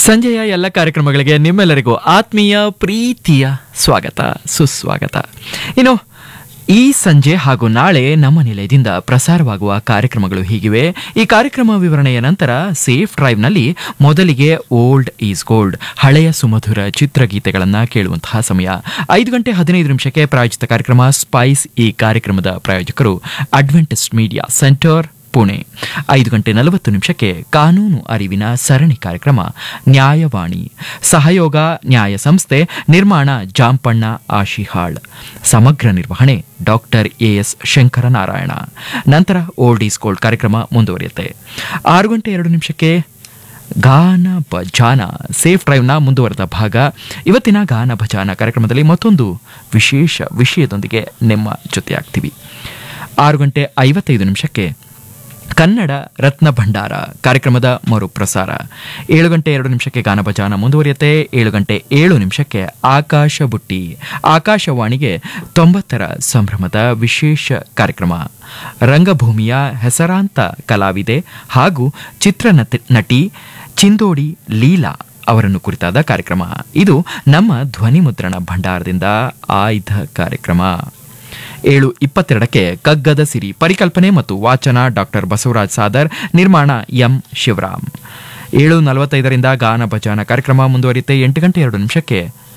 ಸಂಜೆಯ ಎಲ್ಲ ಕಾರ್ಯಕ್ರಮಗಳಿಗೆ ನಿಮ್ಮೆಲ್ಲರಿಗೂ ಆತ್ಮೀಯ ಪ್ರೀತಿಯ ಸ್ವಾಗತ ಸುಸ್ವಾಗತ ಇನ್ನು ಈ ಸಂಜೆ ಹಾಗೂ ನಾಳೆ ನಮ್ಮ ನಿಲಯದಿಂದ ಪ್ರಸಾರವಾಗುವ ಕಾರ್ಯಕ್ರಮಗಳು ಹೀಗಿವೆ ಈ ಕಾರ್ಯಕ್ರಮ ವಿವರಣೆಯ ನಂತರ ಸೇಫ್ ಡ್ರೈವ್ನಲ್ಲಿ ಮೊದಲಿಗೆ ಓಲ್ಡ್ ಈಸ್ ಗೋಲ್ಡ್ ಹಳೆಯ ಸುಮಧುರ ಚಿತ್ರಗೀತೆಗಳನ್ನು ಕೇಳುವಂತಹ ಸಮಯ ಐದು ಗಂಟೆ ಹದಿನೈದು ನಿಮಿಷಕ್ಕೆ ಪ್ರಾಯೋಜಿತ ಕಾರ್ಯಕ್ರಮ ಸ್ಪೈಸ್ ಈ ಕಾರ್ಯಕ್ರಮದ ಪ್ರಾಯೋಜಕರು ಅಡ್ವೆಂಟಿಸ್ಟ್ ಮೀಡಿಯಾ ಸೆಂಟರ್ ಪುಣೆ ಐದು ಗಂಟೆ ನಲವತ್ತು ನಿಮಿಷಕ್ಕೆ ಕಾನೂನು ಅರಿವಿನ ಸರಣಿ ಕಾರ್ಯಕ್ರಮ ನ್ಯಾಯವಾಣಿ ಸಹಯೋಗ ನ್ಯಾಯ ಸಂಸ್ಥೆ ನಿರ್ಮಾಣ ಜಾಂಪಣ್ಣ ಆಶಿಹಾಳ್ ಸಮಗ್ರ ನಿರ್ವಹಣೆ ಡಾಕ್ಟರ್ ಎಎಸ್ ಶಂಕರನಾರಾಯಣ ನಂತರ ಓಲ್ಡ್ ಈಸ್ ಗೋಲ್ಡ್ ಕಾರ್ಯಕ್ರಮ ಮುಂದುವರಿಯುತ್ತೆ ಆರು ಗಂಟೆ ಎರಡು ನಿಮಿಷಕ್ಕೆ ಗಾನ ಭಜಾನ ಸೇಫ್ ಡ್ರೈವ್ನ ಮುಂದುವರೆದ ಭಾಗ ಇವತ್ತಿನ ಗಾನ ಭಜಾನ ಕಾರ್ಯಕ್ರಮದಲ್ಲಿ ಮತ್ತೊಂದು ವಿಶೇಷ ವಿಷಯದೊಂದಿಗೆ ನಿಮ್ಮ ಜೊತೆಯಾಗ್ತೀವಿ ಆರು ಗಂಟೆ ಐವತ್ತೈದು ನಿಮಿಷಕ್ಕೆ ಕನ್ನಡ ರತ್ನ ಭಂಡಾರ ಕಾರ್ಯಕ್ರಮದ ಮರುಪ್ರಸಾರ ಏಳು ಗಂಟೆ ಎರಡು ನಿಮಿಷಕ್ಕೆ ಗಾನಭಜಾನ ಮುಂದುವರಿಯುತ್ತೆ ಏಳು ಗಂಟೆ ಏಳು ನಿಮಿಷಕ್ಕೆ ಆಕಾಶ ಬುಟ್ಟಿ ಆಕಾಶವಾಣಿಗೆ ತೊಂಬತ್ತರ ಸಂಭ್ರಮದ ವಿಶೇಷ ಕಾರ್ಯಕ್ರಮ ರಂಗಭೂಮಿಯ ಹೆಸರಾಂತ ಕಲಾವಿದೆ ಹಾಗೂ ಚಿತ್ರನಟಿ ನಟಿ ಚಿಂದೋಡಿ ಲೀಲಾ ಅವರನ್ನು ಕುರಿತಾದ ಕಾರ್ಯಕ್ರಮ ಇದು ನಮ್ಮ ಧ್ವನಿ ಮುದ್ರಣ ಭಂಡಾರದಿಂದ ಆಯ್ದ ಕಾರ್ಯಕ್ರಮ ಏಳು ಇಪ್ಪತ್ತೆರಡಕ್ಕೆ ಕಗ್ಗದ ಸಿರಿ ಪರಿಕಲ್ಪನೆ ಮತ್ತು ವಾಚನ ಡಾಕ್ಟರ್ ಬಸವರಾಜ್ ಸಾದರ್ ನಿರ್ಮಾಣ ಎಂ ಶಿವರಾಮ್ ಏಳು ನಲವತ್ತೈದರಿಂದ ಗಾನ ಭಜಾನ ಕಾರ್ಯಕ್ರಮ ಮುಂದುವರಿಯುತ್ತೆ ಎಂಟು ಗಂಟೆ ಎರಡು ನಿಮಿಷಕ್ಕೆ